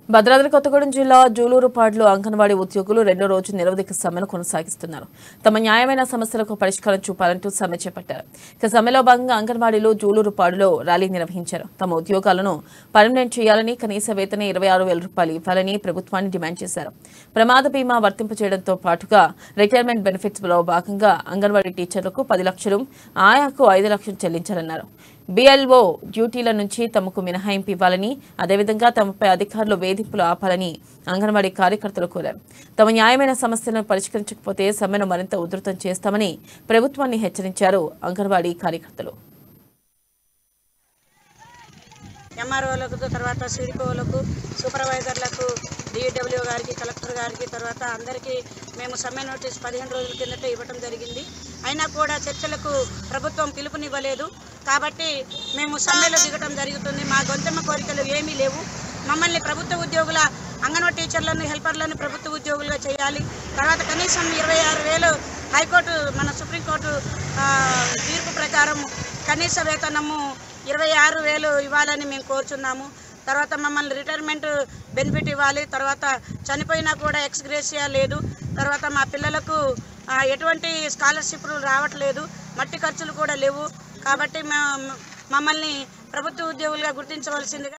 భద్రాద్రి కొత్తగూడెం జిల్లా జూలూరుపాడులో అంగన్వాడీ ఉద్యోగులు రెండో రోజు నిరవధిక సమ్మెను కొనసాగిస్తున్నారు తమ న్యాయమైన సమస్యలకు పరిష్కారం చూపాలంటూ సమ్మె చేపట్టారు ఇక సమ్మెలో భాగంగా అంగన్వాడీలు జూలూరుపాడులో ర్యాలీ నిర్వహించారు తమ ఉద్యోగాలను పర్మనెంట్ చేయాలని కనీస వేతన ఇరవై ఆరు వేల రూపాయలు ఇవ్వాలని ప్రభుత్వాన్ని డిమాండ్ చేశారు ప్రమాద బీమా వర్తింపచేయడంతో పాటుగా రిటైర్మెంట్ బెనిఫిట్స్ లో భాగంగా అంగన్వాడీ టీచర్లకు పది లక్షలు ఆయాకు ఐదు లక్షలు చెల్లించాలన్నారు బిఎల్ఓ డ్యూటీల నుంచి తమకు మినహాయింపు ఇవ్వాలని అదేవిధంగా తమపై అధికారులు వేధింపులు ఆపాలని అంగన్వాడీ కార్యకర్తలు కోరారు తమ న్యాయమైన సమస్యలను పరిష్కరించకపోతే సమ్మెను మరింత ఉధృతం చేస్తామని ప్రభుత్వాన్ని హెచ్చరించారు అంగన్వాడీ కార్యకర్తలు ఎంఆర్ఓలకు తర్వాత సిడికోలకు సూపర్వైజర్లకు డిఈడబ్ల్యూ గారికి కలెక్టర్ గారికి తర్వాత అందరికీ మేము సమ్మె నోటీస్ పదిహేను రోజుల కిందటే ఇవ్వడం జరిగింది అయినా కూడా చర్చలకు ప్రభుత్వం పిలుపునివ్వలేదు కాబట్టి మేము సమ్మెలో దిగడం జరుగుతుంది మా గొంతెమ్మ కోరికలు ఏమీ లేవు మమ్మల్ని ప్రభుత్వ ఉద్యోగుల అంగన్వాడీ టీచర్లను హెల్పర్లను ప్రభుత్వ ఉద్యోగులుగా చేయాలి తర్వాత కనీసం ఇరవై ఆరు వేలు హైకోర్టు మన సుప్రీంకోర్టు ఆ, తీర్పు ప్రకారం కనీస వేతనము ఇరవై ఆరు వేలు ఇవ్వాలని మేము కోరుచున్నాము తర్వాత మమ్మల్ని రిటైర్మెంట్ బెనిఫిట్ ఇవ్వాలి తర్వాత చనిపోయినా కూడా ఎక్స్గ్రేషియా లేదు తర్వాత మా పిల్లలకు ఆ, ఎటువంటి స్కాలర్షిప్లు రావట్లేదు మట్టి ఖర్చులు కూడా లేవు కాబట్టి మేము మమ్మల్ని ప్రభుత్వ ఉద్యోగులుగా గుర్తించవలసిందిగా